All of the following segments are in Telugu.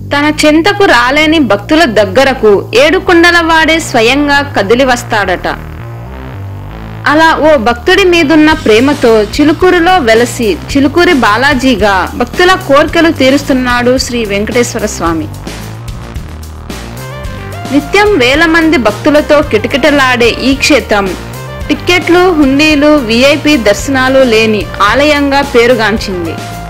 తన చెంతకు రాలేని భక్తుల దగ్గరకు ఏడుకొండల వాడే స్వయంగా కదిలి వస్తాడట అలా ఓ భక్తుడి మీదున్న ప్రేమతో చిలుకూరులో వెలసి చిలుకూరి బాలాజీగా భక్తుల కోర్కెలు తీరుస్తున్నాడు శ్రీ వెంకటేశ్వర స్వామి నిత్యం వేల మంది భక్తులతో కిటకిటలాడే ఈ క్షేత్రం టిక్కెట్లు హుండీలు విఐపి దర్శనాలు లేని ఆలయంగా పేరుగాంచింది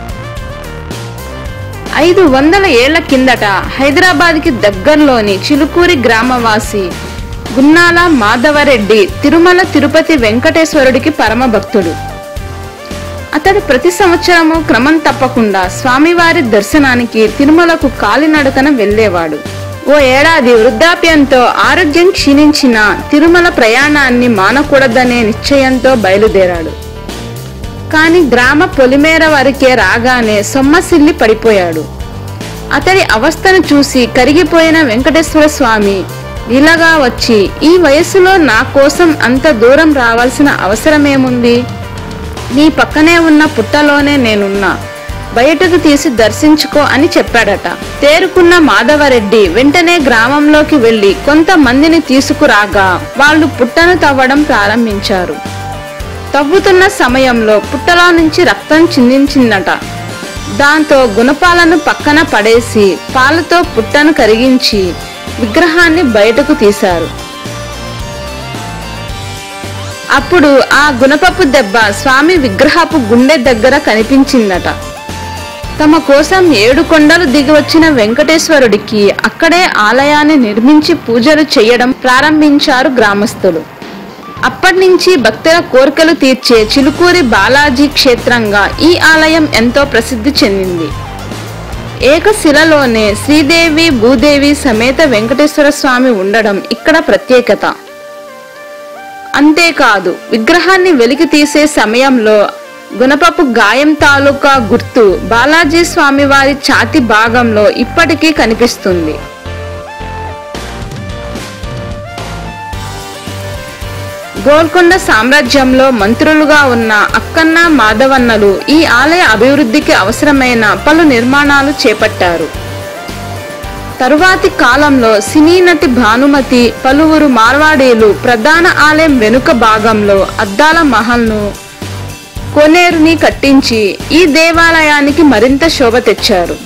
ఐదు వందల ఏళ్ల కిందట హైదరాబాద్కి దగ్గరలోని చిలుకూరి గ్రామవాసి గున్నాల మాధవరెడ్డి తిరుమల తిరుపతి వెంకటేశ్వరుడికి పరమ భక్తుడు అతడు ప్రతి సంవత్సరము క్రమం తప్పకుండా స్వామివారి దర్శనానికి తిరుమలకు కాలినడకన వెళ్ళేవాడు ఓ ఏడాది వృద్ధాప్యంతో ఆరోగ్యం క్షీణించిన తిరుమల ప్రయాణాన్ని మానకూడదనే నిశ్చయంతో బయలుదేరాడు కాని గ్రామ పొలిమేర వరకే రాగానే సొమ్మసిల్లి పడిపోయాడు అతడి అవస్థను చూసి కరిగిపోయిన వెంకటేశ్వర స్వామి ఇలాగా వచ్చి ఈ వయసులో నా కోసం అంత దూరం రావాల్సిన అవసరమేముంది నీ పక్కనే ఉన్న పుట్టలోనే నేనున్నా బయటకు తీసి దర్శించుకో అని చెప్పాడట తేరుకున్న మాధవరెడ్డి వెంటనే గ్రామంలోకి వెళ్లి కొంతమందిని తీసుకురాగా వాళ్ళు పుట్టను తవ్వడం ప్రారంభించారు తవ్వుతున్న సమయంలో పుట్టలో నుంచి రక్తం చిందించిందట దాంతో గుణపాలను పక్కన పడేసి పాలతో పుట్టను కరిగించి విగ్రహాన్ని బయటకు తీశారు అప్పుడు ఆ గుణపపు దెబ్బ స్వామి విగ్రహపు గుండె దగ్గర కనిపించిందట తమ కోసం ఏడు కొండలు దిగి వచ్చిన వెంకటేశ్వరుడికి అక్కడే ఆలయాన్ని నిర్మించి పూజలు చేయడం ప్రారంభించారు గ్రామస్తులు అప్పటి నుంచి భక్తుల కోరికలు తీర్చే చిలుకూరి బాలాజీ క్షేత్రంగా ఈ ఆలయం ఎంతో ప్రసిద్ధి చెందింది ఏకశిలలోనే శ్రీదేవి భూదేవి సమేత వెంకటేశ్వర స్వామి ఉండడం ఇక్కడ ప్రత్యేకత అంతేకాదు విగ్రహాన్ని వెలికి తీసే సమయంలో గుణపపు గాయం తాలూకా గుర్తు బాలాజీ స్వామివారి ఛాతి భాగంలో ఇప్పటికీ కనిపిస్తుంది గోల్కొండ సామ్రాజ్యంలో మంత్రులుగా ఉన్న అక్కన్న మాధవన్నలు ఈ ఆలయ అభివృద్ధికి అవసరమైన పలు నిర్మాణాలు చేపట్టారు తరువాతి కాలంలో సినీ నటి భానుమతి పలువురు మార్వాడీలు ప్రధాన ఆలయం వెనుక భాగంలో అద్దాల మహల్ను కోనేరుని కట్టించి ఈ దేవాలయానికి మరింత శోభ తెచ్చారు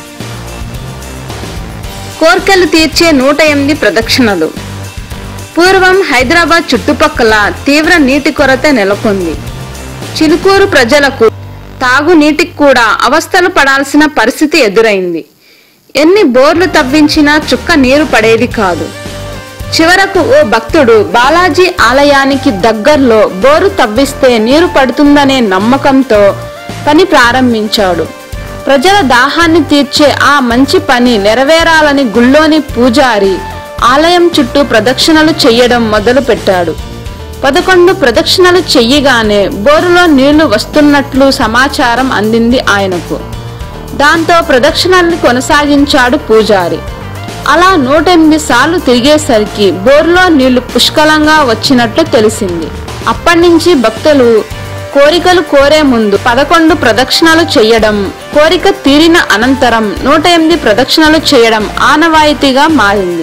కోర్కెలు తీర్చే నూట ఎనిమిది ప్రదక్షిణలు పూర్వం హైదరాబాద్ చుట్టుపక్కల తీవ్ర నీటి కొరత నెలకొంది చిలుకూరు ప్రజలకు తాగునీటికి కూడా అవస్థలు పడాల్సిన పరిస్థితి ఎదురైంది ఎన్ని బోర్లు తవ్వించినా చుక్క నీరు పడేది కాదు చివరకు ఓ భక్తుడు బాలాజీ ఆలయానికి దగ్గర్లో బోరు తవ్విస్తే నీరు పడుతుందనే నమ్మకంతో పని ప్రారంభించాడు ప్రజల దాహాన్ని తీర్చే ఆ మంచి పని నెరవేరాలని గుళ్ళోని పూజారి ఆలయం చుట్టూ ప్రదక్షిణలు చెయ్యడం మొదలు పెట్టాడు పదకొండు ప్రదక్షిణలు చెయ్యగానే బోరులో నీళ్లు వస్తున్నట్లు సమాచారం అందింది ఆయనకు దాంతో ప్రదక్షిణల్ని కొనసాగించాడు పూజారి అలా నూట ఎనిమిది సార్లు తిరిగేసరికి బోరులో నీళ్లు పుష్కలంగా వచ్చినట్లు తెలిసింది అప్పటి నుంచి భక్తులు కోరికలు కోరే ముందు పదకొండు ప్రదక్షిణలు చేయడం కోరిక తీరిన అనంతరం నూట ఎనిమిది ప్రదక్షిణలు చేయడం ఆనవాయితీగా మారింది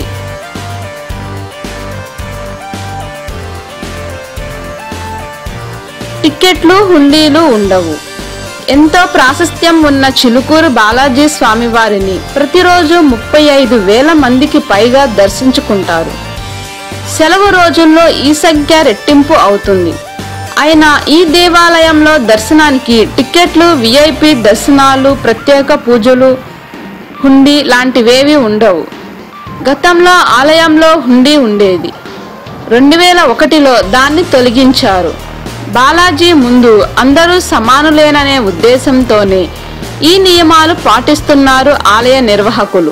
టిక్కెట్లు హుండీలు ఉండవు ఎంతో ప్రాశస్త్యం ఉన్న చిలుకూరు బాలాజీ స్వామివారిని ప్రతిరోజు ముప్పై ఐదు వేల మందికి పైగా దర్శించుకుంటారు సెలవు రోజుల్లో ఈ సంఖ్య రెట్టింపు అవుతుంది అయినా ఈ దేవాలయంలో దర్శనానికి టిక్కెట్లు విఐపి దర్శనాలు ప్రత్యేక పూజలు హుండీ లాంటివేవి ఉండవు గతంలో ఆలయంలో హుండీ ఉండేది రెండు వేల ఒకటిలో దాన్ని తొలగించారు బాలాజీ ముందు అందరూ సమానులేననే ఉద్దేశంతోనే ఈ నియమాలు పాటిస్తున్నారు ఆలయ నిర్వాహకులు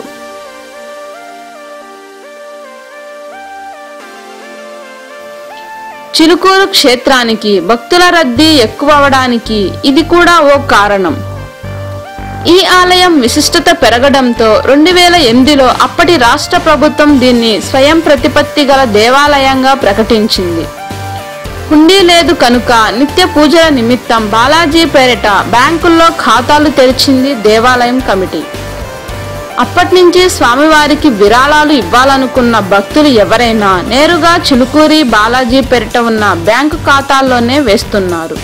చిలుకూరు క్షేత్రానికి భక్తుల రద్దీ ఎక్కువ అవడానికి ఇది కూడా ఓ కారణం ఈ ఆలయం విశిష్టత పెరగడంతో రెండు వేల ఎనిమిదిలో అప్పటి రాష్ట్ర ప్రభుత్వం దీన్ని స్వయం ప్రతిపత్తి గల దేవాలయంగా ప్రకటించింది హుండీ లేదు కనుక నిత్య పూజల నిమిత్తం బాలాజీ పేరిట బ్యాంకుల్లో ఖాతాలు తెరిచింది దేవాలయం కమిటీ అప్పటి నుంచి స్వామివారికి విరాళాలు ఇవ్వాలనుకున్న భక్తులు ఎవరైనా నేరుగా చిలుకూరి బాలాజీ పెరట ఉన్న బ్యాంకు ఖాతాల్లోనే వేస్తున్నారు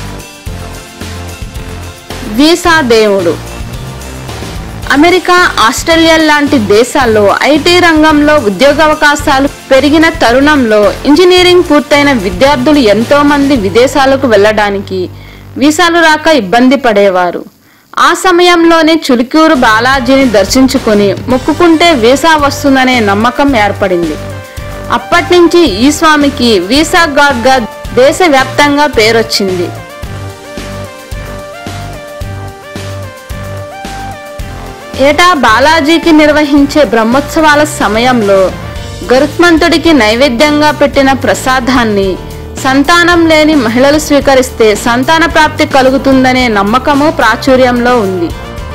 వీసా దేవుడు అమెరికా ఆస్ట్రేలియా లాంటి దేశాల్లో ఐటీ రంగంలో ఉద్యోగావకాశాలు పెరిగిన తరుణంలో ఇంజనీరింగ్ పూర్తయిన విద్యార్థులు ఎంతో మంది విదేశాలకు వెళ్ళడానికి వీసాలు రాక ఇబ్బంది పడేవారు ఆ సమయంలోనే చులికూరు బాలాజీని దర్శించుకుని మొక్కుకుంటే వీసా వస్తుందనే నమ్మకం ఏర్పడింది అప్పటి నుంచి ఈ స్వామికి వీసా గాడ్గా దేశవ్యాప్తంగా పేరొచ్చింది ఏటా బాలాజీకి నిర్వహించే బ్రహ్మోత్సవాల సమయంలో గరుత్మంతుడికి నైవేద్యంగా పెట్టిన ప్రసాదాన్ని సంతానం లేని మహిళలు స్వీకరిస్తే సంతాన ప్రాప్తి కలుగుతుందనే నమ్మకము ప్రాచుర్యంలో ఉంది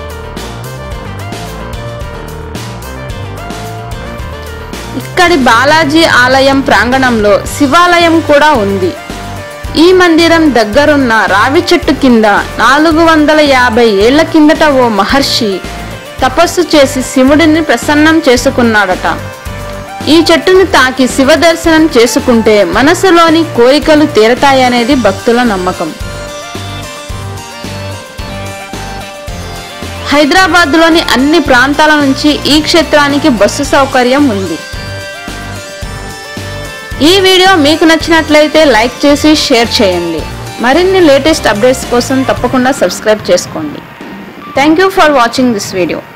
ఇక్కడి బాలాజీ ఆలయం ప్రాంగణంలో శివాలయం కూడా ఉంది ఈ మందిరం దగ్గరున్న రావి చెట్టు కింద నాలుగు వందల యాభై ఏళ్ల కిందట ఓ మహర్షి తపస్సు చేసి శివుడిని ప్రసన్నం చేసుకున్నాడట ఈ చెట్టుని తాకి శివ దర్శనం చేసుకుంటే మనసులోని కోరికలు తీరతాయనేది భక్తుల నమ్మకం హైదరాబాద్లోని అన్ని ప్రాంతాల నుంచి ఈ క్షేత్రానికి బస్సు సౌకర్యం ఉంది ఈ వీడియో మీకు నచ్చినట్లయితే లైక్ చేసి షేర్ చేయండి మరిన్ని లేటెస్ట్ అప్డేట్స్ కోసం తప్పకుండా సబ్స్క్రైబ్ చేసుకోండి thank you for watching this video